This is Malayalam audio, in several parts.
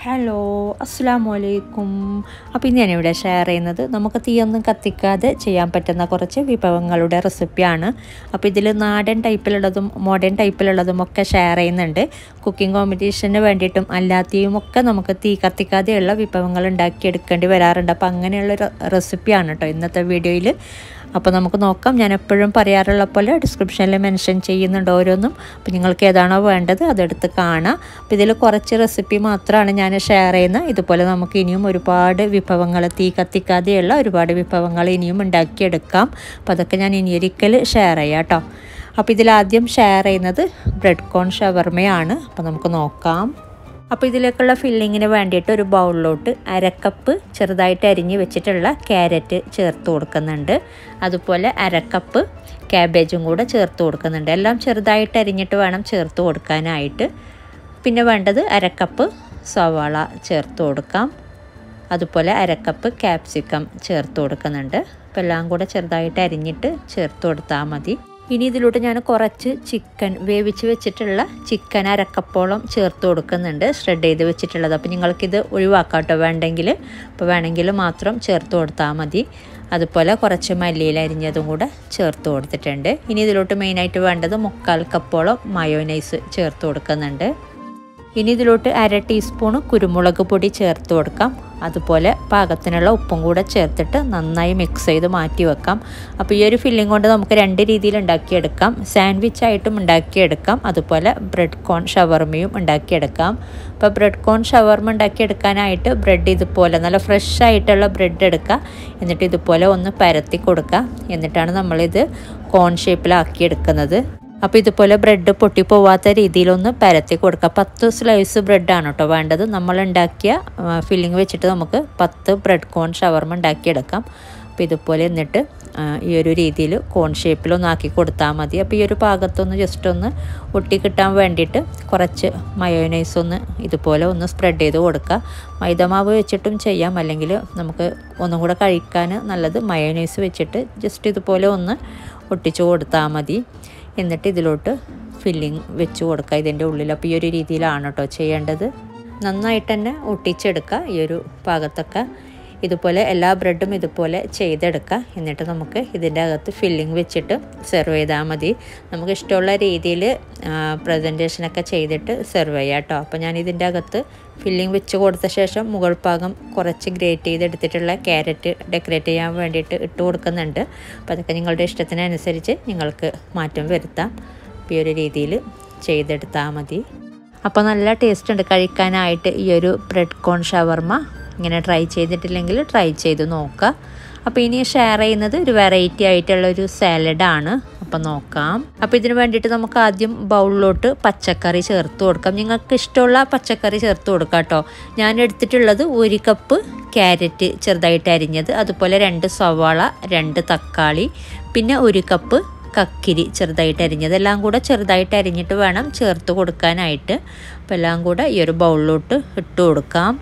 ഹലോ അസ്സാം വലൈക്കും അപ്പോൾ ഇന്ന് ഞാനിവിടെ ഷെയർ ചെയ്യുന്നത് നമുക്ക് തീയൊന്നും കത്തിക്കാതെ ചെയ്യാൻ പറ്റുന്ന കുറച്ച് വിഭവങ്ങളുടെ റെസിപ്പിയാണ് അപ്പോൾ ഇതിൽ നാടൻ ടൈപ്പിലുള്ളതും മോഡേൺ ടൈപ്പിലുള്ളതും ഒക്കെ ഷെയർ ചെയ്യുന്നുണ്ട് കുക്കിംഗ് കോമ്പറ്റീഷന് വേണ്ടിയിട്ടും അല്ലാതെയും ഒക്കെ നമുക്ക് തീ കത്തിക്കാതെയുള്ള വിഭവങ്ങൾ ഉണ്ടാക്കിയെടുക്കേണ്ടി വരാറുണ്ട് അപ്പോൾ അങ്ങനെയുള്ളൊരു റെസിപ്പിയാണ് കേട്ടോ ഇന്നത്തെ വീഡിയോയിൽ അപ്പോൾ നമുക്ക് നോക്കാം ഞാൻ എപ്പോഴും പറയാറുള്ള പോലെ ഡിസ്ക്രിപ്ഷനിൽ മെൻഷൻ ചെയ്യുന്നുണ്ട് ഓരോന്നും അപ്പോൾ നിങ്ങൾക്ക് ഏതാണോ വേണ്ടത് അതെടുത്ത് കാണാം അപ്പോൾ ഇതിൽ കുറച്ച് റെസിപ്പി മാത്രമാണ് ഞാൻ ഷെയർ ചെയ്യുന്നത് ഇതുപോലെ നമുക്ക് ഇനിയും ഒരുപാട് വിഭവങ്ങൾ തീ കത്തിക്കാതെയുള്ള ഒരുപാട് വിഭവങ്ങൾ ഇനിയും ഉണ്ടാക്കിയെടുക്കാം അപ്പോൾ അതൊക്കെ ഞാൻ ഇനിയൊരിക്കൽ ഷെയർ ചെയ്യാം കേട്ടോ അപ്പോൾ ഇതിലാദ്യം ഷെയർ ചെയ്യുന്നത് ബ്രെഡ് കോൺ ഷവർമയാണ് അപ്പോൾ നമുക്ക് നോക്കാം അപ്പോൾ ഇതിലേക്കുള്ള ഫില്ലിങ്ങിന് വേണ്ടിയിട്ട് ഒരു ബൗളിലോട്ട് അരക്കപ്പ് ചെറുതായിട്ട് അരിഞ്ഞ് വെച്ചിട്ടുള്ള ക്യാരറ്റ് ചേർത്ത് കൊടുക്കുന്നുണ്ട് അതുപോലെ അരക്കപ്പ് ക്യാബേജും കൂടെ ചേർത്ത് കൊടുക്കുന്നുണ്ട് എല്ലാം ചെറുതായിട്ട് അരിഞ്ഞിട്ട് വേണം ചേർത്ത് കൊടുക്കാനായിട്ട് പിന്നെ വേണ്ടത് അരക്കപ്പ് സവാള ചേർത്ത് കൊടുക്കാം അതുപോലെ അരക്കപ്പ് ക്യാപ്സിക്കം ചേർത്ത് കൊടുക്കുന്നുണ്ട് അപ്പോൾ എല്ലാം കൂടെ ചെറുതായിട്ട് അരിഞ്ഞിട്ട് ചേർത്ത് കൊടുത്താൽ മതി ഇനി ഇതിലോട്ട് ഞാൻ കുറച്ച് ചിക്കൻ വേവിച്ച് വെച്ചിട്ടുള്ള ചിക്കൻ അരക്കപ്പോളം ചേർത്ത് കൊടുക്കുന്നുണ്ട് ഷ്രെഡ് ചെയ്ത് വെച്ചിട്ടുള്ളത് അപ്പോൾ നിങ്ങൾക്കിത് ഒഴിവാക്കാട്ടോ വേണ്ടെങ്കിൽ അപ്പോൾ വേണമെങ്കിൽ മാത്രം ചേർത്ത് കൊടുത്താൽ മതി അതുപോലെ കുറച്ച് മല്ലിയിൽ അരിഞ്ഞതും കൂടെ ചേർത്ത് കൊടുത്തിട്ടുണ്ട് ഇനി ഇതിലോട്ട് മെയിനായിട്ട് വേണ്ടത് മുക്കാൽ കപ്പോളം മയോനൈസ് ചേർത്ത് കൊടുക്കുന്നുണ്ട് ഇനി ഇതിലോട്ട് അര ടീസ്പൂൺ കുരുമുളക് പൊടി ചേർത്ത് കൊടുക്കാം അതുപോലെ പാകത്തിനുള്ള ഉപ്പും കൂടെ ചേർത്തിട്ട് നന്നായി മിക്സ് ചെയ്ത് മാറ്റി വെക്കാം അപ്പോൾ ഈ ഒരു ഫില്ലിംഗ് കൊണ്ട് നമുക്ക് രണ്ട് രീതിയിൽ ഉണ്ടാക്കിയെടുക്കാം സാൻഡ്വിച്ച് ആയിട്ടും ഉണ്ടാക്കിയെടുക്കാം അതുപോലെ ബ്രെഡ് കോൺ ഷവർമയും ഉണ്ടാക്കിയെടുക്കാം അപ്പോൾ ബ്രെഡ് കോൺ ഷവർമ ഉണ്ടാക്കിയെടുക്കാനായിട്ട് ബ്രെഡ് ഇതുപോലെ നല്ല ഫ്രഷ് ആയിട്ടുള്ള ബ്രെഡ് എടുക്കുക എന്നിട്ട് ഇതുപോലെ ഒന്ന് പരത്തി കൊടുക്കുക എന്നിട്ടാണ് നമ്മളിത് കോൺ ഷേപ്പിലാക്കി എടുക്കുന്നത് അപ്പോൾ ഇതുപോലെ ബ്രെഡ് പൊട്ടിപ്പോവാത്ത രീതിയിലൊന്ന് പരത്തി കൊടുക്കുക പത്ത് സ്ലൈസ് ബ്രെഡാണ് കേട്ടോ വേണ്ടത് നമ്മൾ ഉണ്ടാക്കിയ ഫില്ലിങ് വെച്ചിട്ട് നമുക്ക് പത്ത് ബ്രെഡ് കോൺ ഷവർമ ഉണ്ടാക്കിയെടുക്കാം അപ്പോൾ ഇതുപോലെ എന്നിട്ട് ഈ ഒരു രീതിയിൽ കോൺ ഷേപ്പിലൊന്ന് ആക്കി കൊടുത്താൽ മതി അപ്പോൾ ഈ ഒരു ഭാഗത്തൊന്ന് ജസ്റ്റ് ഒന്ന് ഒട്ടി കിട്ടാൻ വേണ്ടിയിട്ട് കുറച്ച് മയോനൈസ് ഒന്ന് ഇതുപോലെ ഒന്ന് സ്പ്രെഡ് ചെയ്ത് കൊടുക്കുക മൈദമാവ് വെച്ചിട്ടും ചെയ്യാം അല്ലെങ്കിൽ നമുക്ക് ഒന്നും കൂടെ കഴിക്കാൻ നല്ലത് മയോനൈസ് വെച്ചിട്ട് ജസ്റ്റ് ഇതുപോലെ ഒന്ന് ഒട്ടിച്ചു കൊടുത്താൽ മതി എന്നിട്ട് ഇതിലോട്ട് ഫില്ലിങ് വെച്ച് കൊടുക്കുക ഇതിൻ്റെ ഉള്ളിൽ അപ്പോൾ ഈ ഒരു രീതിയിലാണ് കേട്ടോ ചെയ്യേണ്ടത് നന്നായിട്ട് തന്നെ ഒട്ടിച്ചെടുക്കുക ഈ ഒരു ഭാഗത്തൊക്കെ ഇതുപോലെ എല്ലാ ബ്രെഡും ഇതുപോലെ ചെയ്തെടുക്കുക എന്നിട്ട് നമുക്ക് ഇതിൻ്റെ അകത്ത് ഫില്ലിങ് വെച്ചിട്ട് സെർവ് ചെയ്താൽ മതി നമുക്ക് ഇഷ്ടമുള്ള രീതിയിൽ പ്രസൻറ്റേഷനൊക്കെ ചെയ്തിട്ട് സെർവ് ചെയ്യാം കേട്ടോ അപ്പോൾ ഞാൻ ഇതിൻ്റെ അകത്ത് ഫില്ലിങ് വെച്ച് കൊടുത്ത ശേഷം മുകൾ ഭാഗം കുറച്ച് ഗ്രേറ്റ് ചെയ്തെടുത്തിട്ടുള്ള ക്യാരറ്റ് ഡെക്കറേറ്റ് ചെയ്യാൻ വേണ്ടിയിട്ട് ഇട്ട് കൊടുക്കുന്നുണ്ട് അപ്പോൾ അതൊക്കെ നിങ്ങളുടെ ഇഷ്ടത്തിനനുസരിച്ച് നിങ്ങൾക്ക് മാറ്റം വരുത്താം ഈ ഒരു രീതിയിൽ ചെയ്തെടുത്താൽ മതി അപ്പോൾ നല്ല ടേസ്റ്റ് ഉണ്ട് കഴിക്കാനായിട്ട് ഈ ഒരു ബ്രെഡ് കോൺ ഷവർമ ഇങ്ങനെ ട്രൈ ചെയ്തിട്ടില്ലെങ്കിൽ ട്രൈ ചെയ്ത് നോക്കുക അപ്പോൾ ഇനി ഷെയർ ചെയ്യുന്നത് ഒരു വെറൈറ്റി ആയിട്ടുള്ള ഒരു സാലഡാണ് അപ്പോൾ നോക്കാം അപ്പോൾ ഇതിന് വേണ്ടിയിട്ട് നമുക്ക് ആദ്യം ബൗളിലോട്ട് പച്ചക്കറി ചേർത്ത് കൊടുക്കാം നിങ്ങൾക്ക് ഇഷ്ടമുള്ള പച്ചക്കറി ചേർത്ത് കൊടുക്കാം കേട്ടോ ഞാൻ എടുത്തിട്ടുള്ളത് ഒരു കപ്പ് ക്യാരറ്റ് ചെറുതായിട്ട് അരിഞ്ഞത് അതുപോലെ രണ്ട് സവാള രണ്ട് തക്കാളി പിന്നെ ഒരു കപ്പ് കക്കിരി ചെറുതായിട്ട് അരിഞ്ഞത് എല്ലാം കൂടെ ചെറുതായിട്ട് അരിഞ്ഞിട്ട് വേണം ചേർത്ത് കൊടുക്കാനായിട്ട് അപ്പോൾ എല്ലാം കൂടെ ഈ ഒരു ബൗളിലോട്ട് ഇട്ട് കൊടുക്കാം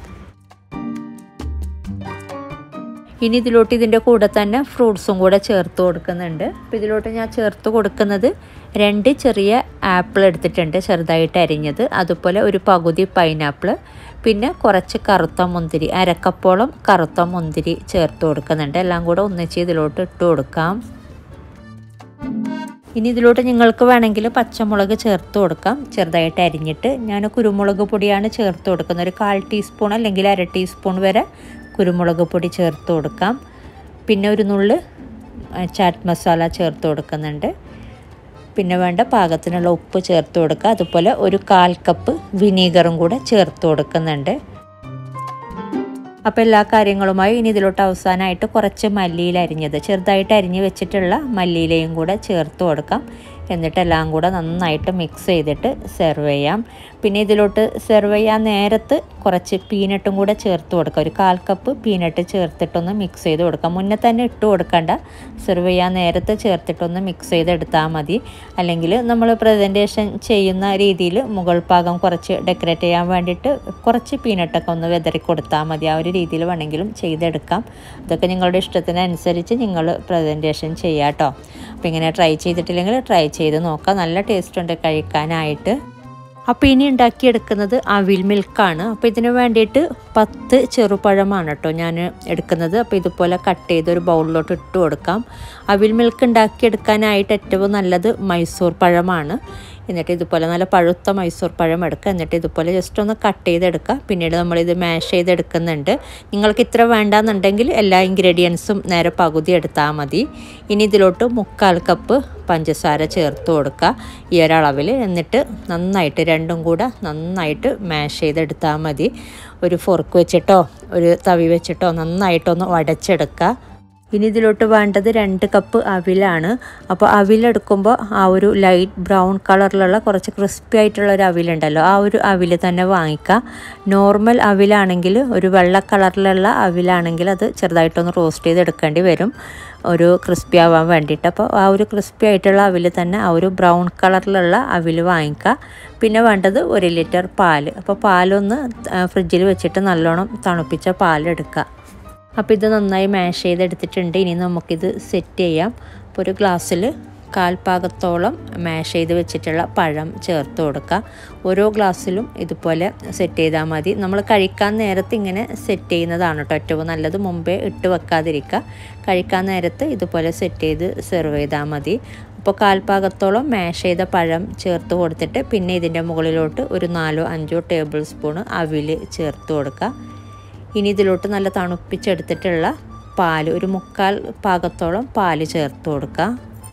ഇനി ഇതിലോട്ട് ഇതിൻ്റെ കൂടെ തന്നെ ഫ്രൂട്ട്സും കൂടെ ചേർത്ത് കൊടുക്കുന്നുണ്ട് അപ്പോൾ ഇതിലോട്ട് ഞാൻ ചേർത്ത് കൊടുക്കുന്നത് രണ്ട് ചെറിയ ആപ്പിൾ എടുത്തിട്ടുണ്ട് ചെറുതായിട്ട് അരിഞ്ഞത് അതുപോലെ ഒരു പകുതി പൈനാപ്പിൾ പിന്നെ കുറച്ച് കറുത്ത മുന്തിരി അരക്കപ്പോളം കറുത്ത മുന്തിരി ചേർത്ത് കൊടുക്കുന്നുണ്ട് എല്ലാം കൂടെ ഒന്നിച്ച് ഇതിലോട്ട് ഇട്ട് കൊടുക്കാം ഇനി ഇതിലോട്ട് നിങ്ങൾക്ക് വേണമെങ്കിൽ പച്ചമുളക് ചേർത്ത് കൊടുക്കാം ചെറുതായിട്ട് അരിഞ്ഞിട്ട് ഞാൻ കുരുമുളക് പൊടിയാണ് ചേർത്ത് കൊടുക്കുന്നത് ഒരു കാൽ ടീസ്പൂൺ അല്ലെങ്കിൽ അര ടീസ്പൂൺ വരെ കുരുമുളക് പൊടി ചേർത്ത് കൊടുക്കാം പിന്നെ ഒരു നുള്ള് ചാറ്റ് മസാല ചേർത്ത് കൊടുക്കുന്നുണ്ട് പിന്നെ വേണ്ട പാകത്തിനുള്ള ഉപ്പ് ചേർത്ത് കൊടുക്കുക അതുപോലെ ഒരു കാൽ കപ്പ് വിനീഗറും കൂടെ ചേർത്ത് കൊടുക്കുന്നുണ്ട് അപ്പോൾ എല്ലാ കാര്യങ്ങളുമായി ഇനി ഇതിലോട്ട് അവസാനമായിട്ട് കുറച്ച് മല്ലിയിൽ അരിഞ്ഞത് ചെറുതായിട്ട് അരിഞ്ഞ് വെച്ചിട്ടുള്ള മല്ലിയിലയും കൂടെ ചേർത്ത് കൊടുക്കാം എന്നിട്ട് എല്ലാം കൂടെ നന്നായിട്ട് മിക്സ് ചെയ്തിട്ട് സെർവ് ചെയ്യാം പിന്നെ ഇതിലോട്ട് സെർവ് ചെയ്യാൻ നേരത്ത് കുറച്ച് പീനട്ടും കൂടെ ചേർത്ത് കൊടുക്കാം ഒരു കാൽ കപ്പ് പീനട്ട് ചേർത്തിട്ടൊന്ന് മിക്സ് ചെയ്ത് കൊടുക്കാം മുന്നേ തന്നെ ഇട്ട് കൊടുക്കണ്ട സെർവ് ചെയ്യാൻ നേരത്ത് ചേർത്തിട്ടൊന്ന് മിക്സ് ചെയ്തെടുത്താൽ മതി അല്ലെങ്കിൽ നമ്മൾ പ്രസൻറ്റേഷൻ ചെയ്യുന്ന രീതിയിൽ മുകൾ ഭാഗം കുറച്ച് ഡെക്കറേറ്റ് ചെയ്യാൻ വേണ്ടിയിട്ട് കുറച്ച് പീനട്ടൊക്കെ ഒന്ന് വെതറി കൊടുത്താൽ മതി ആ ഒരു രീതിയിൽ വേണമെങ്കിലും ചെയ്തെടുക്കാം അതൊക്കെ നിങ്ങളുടെ ഇഷ്ടത്തിനനുസരിച്ച് നിങ്ങൾ പ്രസൻറ്റേഷൻ ചെയ്യാം കേട്ടോ അപ്പോൾ ഇങ്ങനെ ട്രൈ ചെയ്തിട്ടില്ലെങ്കിൽ ട്രൈ ചെയ്ത് നോക്കാം നല്ല ടേസ്റ്റ് ഉണ്ട് കഴിക്കാനായിട്ട് അപ്പോൾ ഇനി ഉണ്ടാക്കിയെടുക്കുന്നത് അവിൽ മിൽക്കാണ് അപ്പോൾ ഇതിന് വേണ്ടിയിട്ട് പത്ത് ചെറുപഴമാണ് കേട്ടോ ഞാൻ എടുക്കുന്നത് അപ്പോൾ ഇതുപോലെ കട്ട് ചെയ്ത് ഒരു ബൗളിലോട്ട് ഇട്ട് കൊടുക്കാം അവിൽ മിൽക്ക് ഉണ്ടാക്കിയെടുക്കാനായിട്ട് ഏറ്റവും നല്ലത് മൈസൂർ പഴമാണ് എന്നിട്ട് ഇതുപോലെ നല്ല പഴുത്ത മൈസൂർ പഴം എടുക്കുക എന്നിട്ട് ഇതുപോലെ ജസ്റ്റ് ഒന്ന് കട്ട് ചെയ്തെടുക്കുക പിന്നീട് നമ്മളിത് മാഷ് ചെയ്തെടുക്കുന്നുണ്ട് നിങ്ങൾക്ക് ഇത്ര വേണ്ടാന്നുണ്ടെങ്കിൽ എല്ലാ ഇൻഗ്രീഡിയൻസും നേരെ പകുതി എടുത്താൽ മതി ഇനി ഇതിലോട്ട് മുക്കാൽ കപ്പ് പഞ്ചസാര ചേർത്ത് കൊടുക്കുക ഈ ഒരളവിൽ എന്നിട്ട് നന്നായിട്ട് രണ്ടും കൂടെ നന്നായിട്ട് മാഷ് ചെയ്തെടുത്താൽ മതി ഒരു ഫോർക്ക് വെച്ചിട്ടോ ഒരു തവി വെച്ചിട്ടോ നന്നായിട്ടൊന്ന് ഉടച്ചെടുക്കുക ഇനി ഇതിലോട്ട് വേണ്ടത് രണ്ട് കപ്പ് അവിലാണ് അപ്പോൾ അവിലെടുക്കുമ്പോൾ ആ ഒരു ലൈറ്റ് ബ്രൗൺ കളറിലുള്ള കുറച്ച് ക്രിസ്പി ആയിട്ടുള്ള ഒരു അവിലുണ്ടല്ലോ ആ ഒരു അവിൽ തന്നെ വാങ്ങിക്കുക നോർമൽ അവിലാണെങ്കിൽ ഒരു വെള്ള കളറിലുള്ള അവിലാണെങ്കിൽ അത് ചെറുതായിട്ടൊന്ന് റോസ്റ്റ് ചെയ്തെടുക്കേണ്ടി വരും ഒരു ക്രിസ്പി ആവാൻ വേണ്ടിയിട്ട് അപ്പോൾ ആ ഒരു ക്രിസ്പി ആയിട്ടുള്ള അവിൽ തന്നെ ആ ഒരു ബ്രൗൺ കളറിലുള്ള അവിൽ വാങ്ങിക്കുക പിന്നെ വേണ്ടത് ഒരു ലിറ്റർ പാല് അപ്പോൾ പാലൊന്ന് ഫ്രിഡ്ജിൽ വെച്ചിട്ട് നല്ലോണം തണുപ്പിച്ച പാലെടുക്കുക അപ്പോൾ ഇത് നന്നായി മാഷ് ചെയ്തെടുത്തിട്ടുണ്ട് ഇനി നമുക്കിത് സെറ്റ് ചെയ്യാം അപ്പോൾ ഒരു ഗ്ലാസ്സിൽ കാൽപാകത്തോളം മാഷ് ചെയ്ത് വെച്ചിട്ടുള്ള പഴം ചേർത്ത് കൊടുക്കുക ഓരോ ഗ്ലാസ്സിലും ഇതുപോലെ സെറ്റ് ചെയ്താൽ മതി നമ്മൾ കഴിക്കാൻ നേരത്ത് ഇങ്ങനെ സെറ്റ് ചെയ്യുന്നതാണ് കേട്ടോ ഏറ്റവും നല്ലത് മുമ്പേ ഇട്ട് വെക്കാതിരിക്കുക കഴിക്കാൻ നേരത്ത് ഇതുപോലെ സെറ്റ് ചെയ്ത് സെർവ് ചെയ്താൽ മതി അപ്പോൾ കാൽപാകത്തോളം മാഷ് ചെയ്ത പഴം ചേർത്ത് കൊടുത്തിട്ട് പിന്നെ ഇതിൻ്റെ മുകളിലോട്ട് ഒരു നാലോ അഞ്ചോ ടേബിൾ സ്പൂണ് അവിൽ ചേർത്ത് കൊടുക്കുക ഇനി ഇതിലോട്ട് നല്ല തണുപ്പിച്ചെടുത്തിട്ടുള്ള പാല് ഒരു മുക്കാൽ പാകത്തോളം പാല് ചേർത്ത് കൊടുക്കുക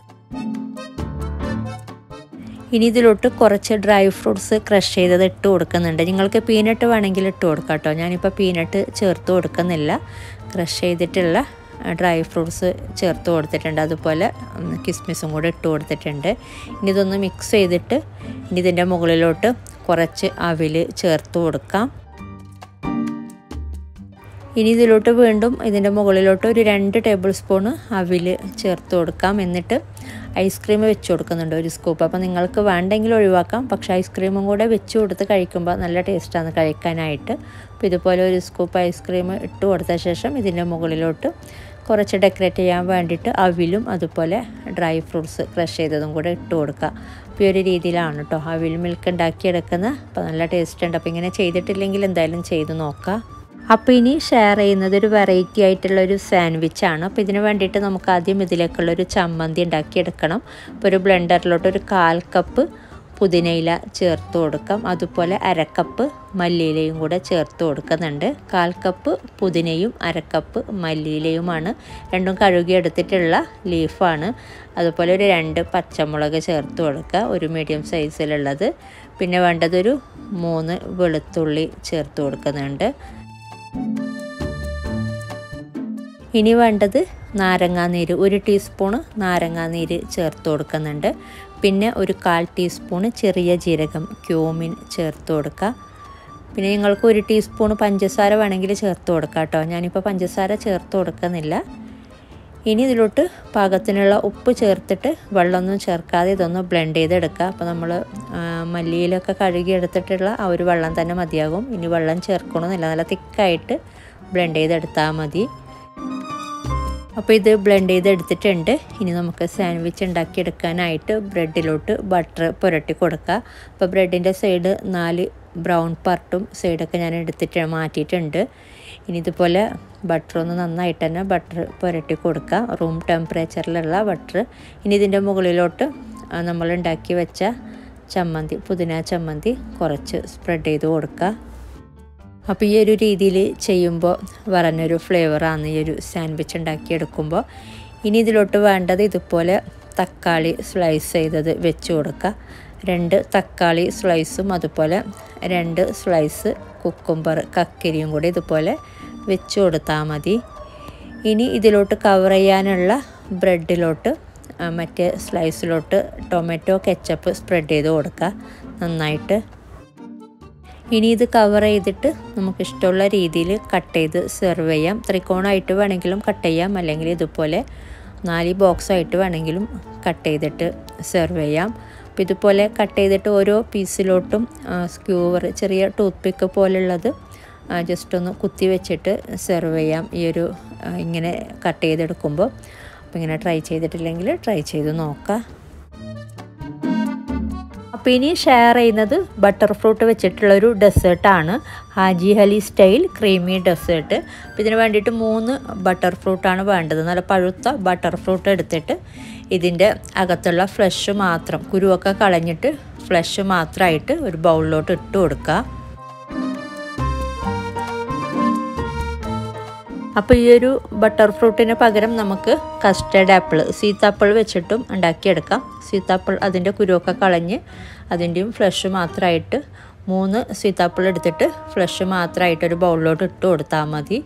ഇനി ഇതിലോട്ട് കുറച്ച് ഡ്രൈ ഫ്രൂട്ട്സ് ക്രഷ് ചെയ്തത് ഇട്ട് കൊടുക്കുന്നുണ്ട് നിങ്ങൾക്ക് പീനട്ട് വേണമെങ്കിൽ ഇട്ട് കൊടുക്കാം കേട്ടോ ഞാനിപ്പോൾ പീനട്ട് ചേർത്ത് കൊടുക്കുന്നില്ല ക്രഷ് ചെയ്തിട്ടുള്ള ഡ്രൈ ഫ്രൂട്ട്സ് ചേർത്ത് കൊടുത്തിട്ടുണ്ട് അതുപോലെ കിസ്മിസും കൂടെ ഇട്ട് കൊടുത്തിട്ടുണ്ട് ഇനി ഇതൊന്ന് മിക്സ് ചെയ്തിട്ട് ഇനി ഇതിൻ്റെ മുകളിലോട്ട് കുറച്ച് അവിൽ ചേർത്ത് കൊടുക്കാം ഇനി ഇതിലോട്ട് വീണ്ടും ഇതിൻ്റെ മുകളിലോട്ട് ഒരു രണ്ട് ടേബിൾ സ്പൂണ് അവിൽ ചേർത്ത് കൊടുക്കാം എന്നിട്ട് ഐസ്ക്രീം വെച്ച് കൊടുക്കുന്നുണ്ട് ഒരു സ്കൂപ്പ് അപ്പോൾ നിങ്ങൾക്ക് വേണ്ടെങ്കിൽ ഒഴിവാക്കാം പക്ഷേ ഐസ്ക്രീമും കൂടെ വെച്ച് കൊടുത്ത് കഴിക്കുമ്പോൾ നല്ല ടേസ്റ്റാണ് കഴിക്കാനായിട്ട് അപ്പോൾ ഇതുപോലെ ഒരു സ്കൂപ്പ് ഐസ്ക്രീം ഇട്ട് കൊടുത്ത ശേഷം ഇതിൻ്റെ മുകളിലോട്ട് കുറച്ച് ഡെക്കറേറ്റ് ചെയ്യാൻ വേണ്ടിയിട്ട് അവിലും അതുപോലെ ഡ്രൈ ഫ്രൂട്ട്സ് ക്രഷ് ചെയ്തതും കൂടെ ഇട്ട് കൊടുക്കുക അപ്പോൾ ഈ ഒരു രീതിയിലാണ് കേട്ടോ അവിൽ മിൽക്ക് ഉണ്ടാക്കിയെടുക്കുന്നത് അപ്പോൾ നല്ല ടേസ്റ്റ് ഉണ്ട് അപ്പോൾ ഇങ്ങനെ ചെയ്തിട്ടില്ലെങ്കിൽ എന്തായാലും ചെയ്ത് നോക്കാം അപ്പോൾ ഇനി ഷെയർ ചെയ്യുന്നത് ഒരു വെറൈറ്റി ആയിട്ടുള്ള ഒരു സാൻഡ്വിച്ചാണ് അപ്പോൾ ഇതിന് വേണ്ടിയിട്ട് നമുക്ക് ആദ്യം ഇതിലേക്കുള്ള ഒരു ചമ്മന്തി ഉണ്ടാക്കിയെടുക്കണം അപ്പോൾ ഒരു ബ്ലെൻഡറിലോട്ട് ഒരു കാൽ കപ്പ് പുതിനയില ചേർത്ത് കൊടുക്കാം അതുപോലെ അരക്കപ്പ് മല്ലിയിലയും കൂടെ ചേർത്ത് കൊടുക്കുന്നുണ്ട് കാൽ കപ്പ് പുതിനയും അരക്കപ്പ് മല്ലിയിലയുമാണ് രണ്ടും കഴുകിയെടുത്തിട്ടുള്ള ലീഫാണ് അതുപോലെ ഒരു രണ്ട് പച്ചമുളക് ചേർത്ത് കൊടുക്കുക ഒരു മീഡിയം സൈസിലുള്ളത് പിന്നെ വേണ്ടതൊരു മൂന്ന് വെളുത്തുള്ളി ചേർത്ത് കൊടുക്കുന്നുണ്ട് ഇനി വേണ്ടത് നാരങ്ങാനീര് ഒരു ടീസ്പൂണ് നാരങ്ങാനീര് ചേർത്ത് കൊടുക്കുന്നുണ്ട് പിന്നെ ഒരു കാൽ ടീസ്പൂണ് ചെറിയ ജീരകം ക്യൂമിൻ ചേർത്ത് കൊടുക്കുക പിന്നെ നിങ്ങൾക്ക് ഒരു ടീസ്പൂൺ പഞ്ചസാര വേണമെങ്കിൽ ചേർത്ത് കൊടുക്കാം കേട്ടോ ഞാനിപ്പോൾ പഞ്ചസാര ചേർത്ത് കൊടുക്കുന്നില്ല ഇനി ഇതിലോട്ട് പാകത്തിനുള്ള ഉപ്പ് ചേർത്തിട്ട് വെള്ളമൊന്നും ചേർക്കാതെ ഇതൊന്ന് ബ്ലെൻഡ് ചെയ്തെടുക്കുക അപ്പോൾ നമ്മൾ മല്ലിയിലൊക്കെ കഴുകി എടുത്തിട്ടുള്ള ആ ഒരു വെള്ളം തന്നെ മതിയാകും ഇനി വെള്ളം ചേർക്കണമെന്നില്ല നല്ല തിക്കായിട്ട് ബ്ലെൻഡ് ചെയ്തെടുത്താൽ മതി അപ്പോൾ ഇത് ബ്ലെൻഡ് ചെയ്തെടുത്തിട്ടുണ്ട് ഇനി നമുക്ക് സാൻഡ്വിച്ച് ഉണ്ടാക്കിയെടുക്കാനായിട്ട് ബ്രെഡിലോട്ട് ബട്ടർ പുരട്ടി കൊടുക്കുക അപ്പോൾ ബ്രെഡിൻ്റെ സൈഡ് നാല് ബ്രൗൺ പാർട്ടും സൈഡൊക്കെ ഞാൻ എടുത്തിട്ട് മാറ്റിയിട്ടുണ്ട് ഇനി ഇതുപോലെ ബട്ടർ ഒന്ന് നന്നായിട്ട് തന്നെ ബട്ടർ പുരട്ടി കൊടുക്കുക റൂം ടെമ്പറേച്ചറിലുള്ള ബട്ടർ ഇനി ഇതിൻ്റെ മുകളിലോട്ട് നമ്മൾ ഉണ്ടാക്കി വെച്ച ചമ്മന്തി പുതിന ചമ്മന്തി കുറച്ച് സ്പ്രെഡ് ചെയ്ത് കൊടുക്കുക അപ്പോൾ ഈ ഒരു രീതിയിൽ ചെയ്യുമ്പോൾ പറഞ്ഞൊരു ഫ്ലേവറാണ് ഈ ഒരു സാൻഡ്വിച്ച് ഉണ്ടാക്കിയെടുക്കുമ്പോൾ ഇനി ഇതിലോട്ട് വേണ്ടത് ഇതുപോലെ തക്കാളി സ്ലൈസ് ചെയ്തത് വെച്ച് കൊടുക്കുക രണ്ട് തക്കാളി സ്ലൈസും അതുപോലെ രണ്ട് സ്ലൈസ് കുക്കുംബർ കക്കരിയും കൂടി ഇതുപോലെ വെച്ച് കൊടുത്താൽ മതി ഇനി ഇതിലോട്ട് കവർ ചെയ്യാനുള്ള ബ്രെഡിലോട്ട് മറ്റേ സ്ലൈസിലോട്ട് ടൊമാറ്റോ കെച്ചപ്പ് സ്പ്രെഡ് ചെയ്ത് കൊടുക്കുക നന്നായിട്ട് ഇനി ഇത് കവർ ചെയ്തിട്ട് നമുക്ക് ഇഷ്ടമുള്ള രീതിയിൽ കട്ട് ചെയ്ത് സെർവ് ചെയ്യാം ത്രികോണമായിട്ട് വേണമെങ്കിലും കട്ട് ചെയ്യാം അല്ലെങ്കിൽ ഇതുപോലെ നാല് ബോക്സ് ആയിട്ട് വേണമെങ്കിലും കട്ട് ചെയ്തിട്ട് സെർവ് ചെയ്യാം അപ്പോൾ ഇതുപോലെ കട്ട് ചെയ്തിട്ട് ഓരോ പീസിലോട്ടും സ്ക്യൂവർ ചെറിയ ടൂത്ത് പിക്ക് പോലുള്ളത് ജസ്റ്റ് ഒന്ന് കുത്തി വെച്ചിട്ട് സെർവ് ചെയ്യാം ഈ ഒരു ഇങ്ങനെ കട്ട് ചെയ്തെടുക്കുമ്പോൾ അപ്പോൾ ഇങ്ങനെ ട്രൈ ചെയ്തിട്ടില്ലെങ്കിൽ ട്രൈ ചെയ്ത് നോക്കാം അപ്പോൾ അപ്പോൾ ഇനി ഷെയർ ചെയ്യുന്നത് ബട്ടർ ഫ്രൂട്ട് വെച്ചിട്ടുള്ളൊരു ഡെസേർട്ടാണ് Haji Ali style creamy dessert അപ്പോൾ ഇതിന് വേണ്ടിയിട്ട് മൂന്ന് ബട്ടർ ഫ്രൂട്ടാണ് വേണ്ടത് നല്ല പഴുത്ത ബട്ടർ ഫ്രൂട്ട് എടുത്തിട്ട് ഇതിൻ്റെ അകത്തുള്ള ഫ്ലഷ് മാത്രം കുരുവൊക്കെ കളഞ്ഞിട്ട് ഫ്ലഷ് മാത്രമായിട്ട് ഒരു ബൗളിലോട്ട് ഇട്ട് കൊടുക്കുക അപ്പോൾ ഈ ഒരു ബട്ടർ ഫ്രൂട്ടിന് പകരം നമുക്ക് കസ്റ്റേർഡ് ആപ്പിൾ സീത്താപ്പിൾ വെച്ചിട്ടും ഉണ്ടാക്കിയെടുക്കാം സീത്താപ്പിൾ അതിൻ്റെ കുരുവൊക്കെ കളഞ്ഞ് അതിൻ്റെയും ഫ്ലഷ് മാത്രമായിട്ട് മൂന്ന് സീത്താപ്പിൾ എടുത്തിട്ട് ഫ്ലഷ് മാത്രമായിട്ട് ഒരു ബൗളിലോട്ട് ഇട്ട് കൊടുത്താൽ മതി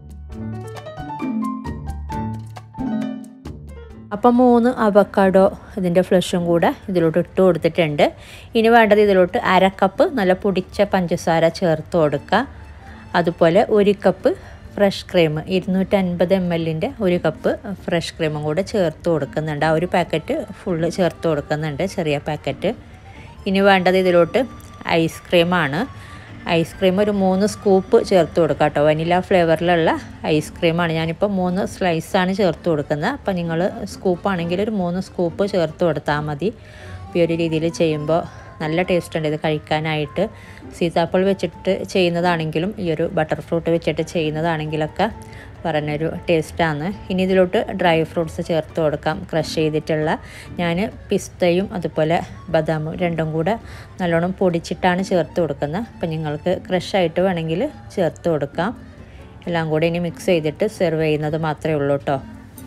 അപ്പം മൂന്ന് അവക്കാഡോ ഇതിൻ്റെ ഫ്ലഷും കൂടെ ഇതിലോട്ട് ഇട്ട് കൊടുത്തിട്ടുണ്ട് ഇനി വേണ്ടത് ഇതിലോട്ട് അര കപ്പ് നല്ല പൊടിച്ച പഞ്ചസാര ചേർത്ത് കൊടുക്കുക അതുപോലെ ഒരു കപ്പ് ഫ്രഷ് ക്രീം ഇരുന്നൂറ്റൻപത് എം എല്ലിൻ്റെ ഒരു കപ്പ് ഫ്രഷ് ക്രീമും കൂടെ ചേർത്ത് കൊടുക്കുന്നുണ്ട് ആ ഒരു പാക്കറ്റ് ഫുള്ള് ചേർത്ത് കൊടുക്കുന്നുണ്ട് ചെറിയ പാക്കറ്റ് ഇനി വേണ്ടത് ഇതിലോട്ട് ഐസ്ക്രീമാണ് ഐസ്ക്രീം ഒരു മൂന്ന് സ്കൂപ്പ് ചേർത്ത് കൊടുക്കുക കേട്ടോ വനില ഫ്ലേവറിലുള്ള ഐസ്ക്രീമാണ് ഞാനിപ്പോൾ മൂന്ന് സ്ലൈസാണ് ചേർത്ത് കൊടുക്കുന്നത് അപ്പോൾ നിങ്ങൾ സ്കൂപ്പാണെങ്കിൽ ഒരു മൂന്ന് സ്കൂപ്പ് ചേർത്ത് കൊടുത്താൽ മതി ഈ ഒരു രീതിയിൽ ചെയ്യുമ്പോൾ നല്ല ടേസ്റ്റ് ഉണ്ട് ഇത് കഴിക്കാനായിട്ട് സീതാപ്പിൾ വെച്ചിട്ട് ചെയ്യുന്നതാണെങ്കിലും ഈ ഒരു ബട്ടർ ഫ്രൂട്ട് വെച്ചിട്ട് ചെയ്യുന്നതാണെങ്കിലൊക്കെ പറഞ്ഞൊരു ടേസ്റ്റാണ് ഇനി ഇതിലോട്ട് ഡ്രൈ ഫ്രൂട്ട്സ് ചേർത്ത് കൊടുക്കാം ക്രഷ് ചെയ്തിട്ടുള്ള ഞാൻ പിസ്തയും അതുപോലെ ബദാമും രണ്ടും കൂടെ നല്ലോണം പൊടിച്ചിട്ടാണ് ചേർത്ത് കൊടുക്കുന്നത് അപ്പം നിങ്ങൾക്ക് ക്രഷായിട്ട് വേണമെങ്കിൽ ചേർത്ത് കൊടുക്കാം എല്ലാം കൂടി ഇനി മിക്സ് ചെയ്തിട്ട് സെർവ് ചെയ്യുന്നത് മാത്രമേ ഉള്ളൂ കേട്ടോ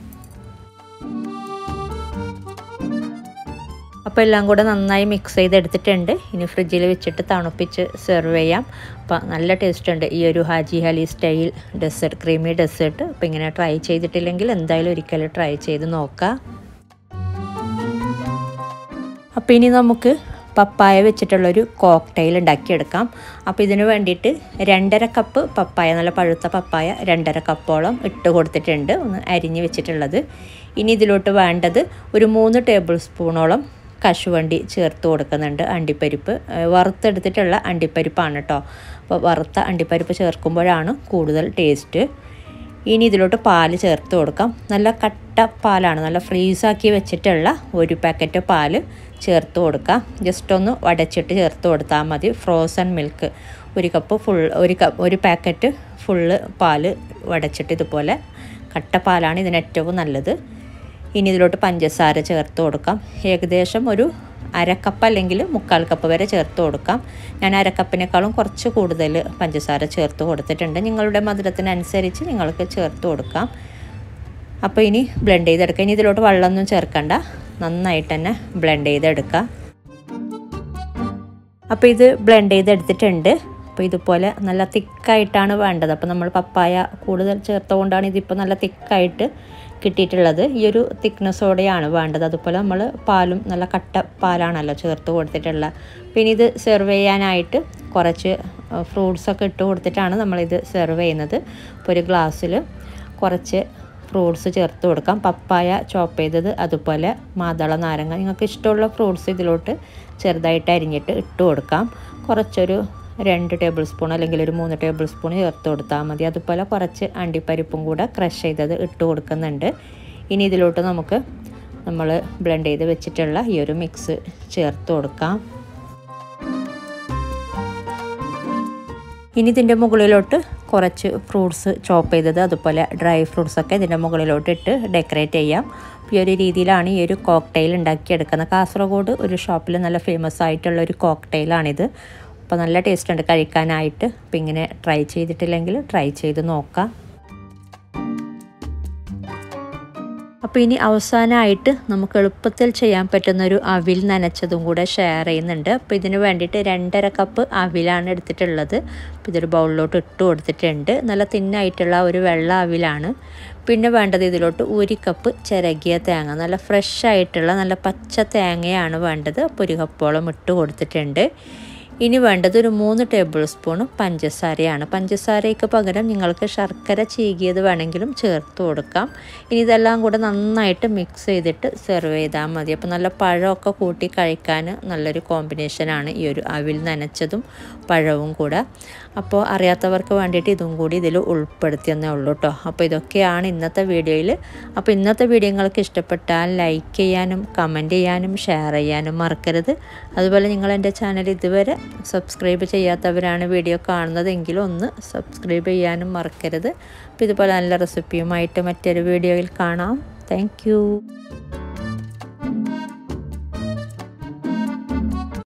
അപ്പോൾ എല്ലാം കൂടെ നന്നായി മിക്സ് ചെയ്തെടുത്തിട്ടുണ്ട് ഇനി ഫ്രിഡ്ജിൽ വെച്ചിട്ട് തണുപ്പിച്ച് സെർവ് ചെയ്യാം അപ്പോൾ നല്ല ടേസ്റ്റ് ഉണ്ട് ഈ ഒരു Haji Ali style dessert creamy dessert അപ്പോൾ ഇങ്ങനെ ട്രൈ ചെയ്തിട്ടില്ലെങ്കിൽ എന്തായാലും ഒരിക്കലും ട്രൈ ചെയ്ത് നോക്കാം അപ്പോൾ ഇനി നമുക്ക് പപ്പായ വെച്ചിട്ടുള്ളൊരു കോക്ടെയിൽ ഉണ്ടാക്കിയെടുക്കാം അപ്പോൾ ഇതിന് വേണ്ടിയിട്ട് രണ്ടര കപ്പ് പപ്പായ നല്ല പഴുത്ത പപ്പായ രണ്ടര കപ്പോളം ഇട്ട് കൊടുത്തിട്ടുണ്ട് ഒന്ന് അരിഞ്ഞ് വെച്ചിട്ടുള്ളത് ഇനി ഇതിലോട്ട് വേണ്ടത് ഒരു മൂന്ന് ടേബിൾ സ്പൂണോളം കശുവണ്ടി ചേർത്ത് കൊടുക്കുന്നുണ്ട് അണ്ടിപ്പരിപ്പ് വറുത്തെടുത്തിട്ടുള്ള അണ്ടിപ്പരിപ്പാണ് കേട്ടോ അപ്പോൾ വറുത്ത അണ്ടിപ്പരിപ്പ് ചേർക്കുമ്പോഴാണ് കൂടുതൽ ടേസ്റ്റ് ഇനി ഇതിലോട്ട് പാല് ചേർത്ത് കൊടുക്കാം നല്ല കട്ട പാലാണ് നല്ല ഫ്രീസാക്കി വെച്ചിട്ടുള്ള ഒരു പാക്കറ്റ് പാല് ചേർത്ത് കൊടുക്കാം ജസ്റ്റ് ഒന്ന് വടച്ചിട്ട് ചേർത്ത് കൊടുത്താൽ മതി ഫ്രോസൺ മിൽക്ക് ഒരു കപ്പ് ഫുൾ ഒരു കപ്പ് ഒരു പാക്കറ്റ് ഫുള്ള് പാല് വടച്ചിട്ട് ഇതുപോലെ കട്ട പാലാണ് ഇതിന് ഏറ്റവും നല്ലത് ഇനി ഇതിലോട്ട് പഞ്ചസാര ചേർത്ത് കൊടുക്കാം ഏകദേശം ഒരു അരക്കപ്പ് അല്ലെങ്കിൽ മുക്കാൽ കപ്പ് വരെ ചേർത്ത് കൊടുക്കാം ഞാൻ അരക്കപ്പിനേക്കാളും കുറച്ച് കൂടുതൽ പഞ്ചസാര ചേർത്ത് കൊടുത്തിട്ടുണ്ട് നിങ്ങളുടെ മധുരത്തിനനുസരിച്ച് നിങ്ങൾക്ക് ചേർത്ത് കൊടുക്കാം അപ്പോൾ ഇനി ബ്ലെൻഡ് ചെയ്തെടുക്കാം ഇനി ഇതിലോട്ട് വെള്ളമൊന്നും ചേർക്കണ്ട നന്നായിട്ട് തന്നെ ബ്ലെൻഡ് ചെയ്തെടുക്കുക അപ്പോൾ ഇത് ബ്ലെൻഡ് ചെയ്തെടുത്തിട്ടുണ്ട് അപ്പോൾ ഇതുപോലെ നല്ല തിക്കായിട്ടാണ് വേണ്ടത് അപ്പോൾ നമ്മൾ പപ്പായ കൂടുതൽ ചേർത്തുകൊണ്ടാണ് ഇതിപ്പോൾ നല്ല തിക്കായിട്ട് കിട്ടിയിട്ടുള്ളത് ഈ ഒരു തിക്നെസ്സോടെയാണ് വേണ്ടത് അതുപോലെ നമ്മൾ പാലും നല്ല കട്ട പാലാണല്ലോ ചേർത്ത് കൊടുത്തിട്ടുള്ളത് പിന്നെ ഇത് സെർവ് ചെയ്യാനായിട്ട് കുറച്ച് ഫ്രൂട്ട്സൊക്കെ ഇട്ട് കൊടുത്തിട്ടാണ് നമ്മളിത് സെർവ് ചെയ്യുന്നത് അപ്പോൾ ഒരു ഗ്ലാസ്സിൽ കുറച്ച് ഫ്രൂട്ട്സ് ചേർത്ത് കൊടുക്കാം പപ്പായ ചോപ്പ് ചെയ്തത് അതുപോലെ മാതള നാരങ്ങ നിങ്ങൾക്ക് ഇഷ്ടമുള്ള ഫ്രൂട്ട്സ് ഇതിലോട്ട് ചെറുതായിട്ട് അരിഞ്ഞിട്ട് ഇട്ട് കൊടുക്കാം കുറച്ചൊരു രണ്ട് ടേബിൾ സ്പൂൺ അല്ലെങ്കിൽ ഒരു മൂന്ന് ടേബിൾ സ്പൂൺ ചേർത്ത് കൊടുത്താൽ മതി അതുപോലെ കുറച്ച് അണ്ടിപ്പരിപ്പും കൂടെ ക്രഷ് ചെയ്തത് ഇട്ട് കൊടുക്കുന്നുണ്ട് ഇനി ഇതിലോട്ട് നമുക്ക് നമ്മൾ ബ്ലെൻഡ് ചെയ്ത് വെച്ചിട്ടുള്ള ഈ ഒരു മിക്സ് ചേർത്ത് കൊടുക്കാം ഇനി ഇതിൻ്റെ മുകളിലോട്ട് കുറച്ച് ഫ്രൂട്ട്സ് ചോപ്പ് ചെയ്തത് അതുപോലെ ഡ്രൈ ഫ്രൂട്ട്സൊക്കെ ഇതിൻ്റെ മുകളിലോട്ട് ഇട്ട് ഡെക്കറേറ്റ് ചെയ്യാം ഈ ഒരു രീതിയിലാണ് ഈ ഒരു കോക്ടെയിൽ ഉണ്ടാക്കിയെടുക്കുന്നത് കാസർഗോഡ് ഒരു ഷോപ്പിൽ നല്ല ഫേമസ് ആയിട്ടുള്ള ഒരു കോക്ടെയിലാണിത് അപ്പോൾ നല്ല ടേസ്റ്റ് ഉണ്ട് കഴിക്കാനായിട്ട് അപ്പോൾ ഇങ്ങനെ ട്രൈ ചെയ്തിട്ടില്ലെങ്കിൽ ട്രൈ ചെയ്ത് നോക്കാം അപ്പോൾ ഇനി അവസാനമായിട്ട് നമുക്ക് എളുപ്പത്തിൽ ചെയ്യാൻ പറ്റുന്ന ഒരു അവിൽ നനച്ചതും കൂടെ ഷെയർ ചെയ്യുന്നുണ്ട് അപ്പോൾ ഇതിന് വേണ്ടിയിട്ട് രണ്ടര കപ്പ് അവിലാണ് എടുത്തിട്ടുള്ളത് അപ്പോൾ ഇതൊരു ബൗളിലോട്ട് ഇട്ട് കൊടുത്തിട്ടുണ്ട് നല്ല തിന്നായിട്ടുള്ള ഒരു വെള്ള അവിലാണ് പിന്നെ വേണ്ടത് ഇതിലോട്ട് ഒരു കപ്പ് ചിരകിയ തേങ്ങ നല്ല ഫ്രഷ് ആയിട്ടുള്ള നല്ല പച്ച തേങ്ങയാണ് വേണ്ടത് അപ്പോൾ ഒരു കപ്പോളം ഇട്ട് കൊടുത്തിട്ടുണ്ട് ഇനി വേണ്ടത് ഒരു മൂന്ന് ടേബിൾ സ്പൂൺ പഞ്ചസാരയാണ് പഞ്ചസാരയ്ക്ക് പകരം നിങ്ങൾക്ക് ശർക്കര ചീകിയത് വേണമെങ്കിലും ചേർത്ത് കൊടുക്കാം ഇനി ഇതെല്ലാം കൂടെ നന്നായിട്ട് മിക്സ് ചെയ്തിട്ട് സെർവ് ചെയ്താൽ മതി അപ്പോൾ നല്ല പഴമൊക്കെ കൂട്ടി കഴിക്കാൻ നല്ലൊരു കോമ്പിനേഷനാണ് ഈ ഒരു അവിൽ നനച്ചതും പഴവും കൂടെ അപ്പോൾ അറിയാത്തവർക്ക് വേണ്ടിയിട്ട് ഇതും കൂടി ഇതിൽ ഉൾപ്പെടുത്തിയെന്നേ ഉള്ളൂ കേട്ടോ അപ്പോൾ ഇതൊക്കെയാണ് ഇന്നത്തെ വീഡിയോയിൽ അപ്പോൾ ഇന്നത്തെ വീഡിയോ നിങ്ങൾക്ക് ഇഷ്ടപ്പെട്ടാൽ ലൈക്ക് ചെയ്യാനും കമൻറ്റ് ചെയ്യാനും ഷെയർ ചെയ്യാനും മറക്കരുത് അതുപോലെ നിങ്ങൾ എൻ്റെ ചാനൽ ഇതുവരെ സബ്സ്ക്രൈബ് ചെയ്യാത്തവരാണ് വീഡിയോ കാണുന്നതെങ്കിൽ ഒന്ന് സബ്സ്ക്രൈബ് ചെയ്യാനും മറക്കരുത് അപ്പോൾ ഇതുപോലെ നല്ല റെസിപ്പിയുമായിട്ട് മറ്റൊരു വീഡിയോയിൽ കാണാം താങ്ക്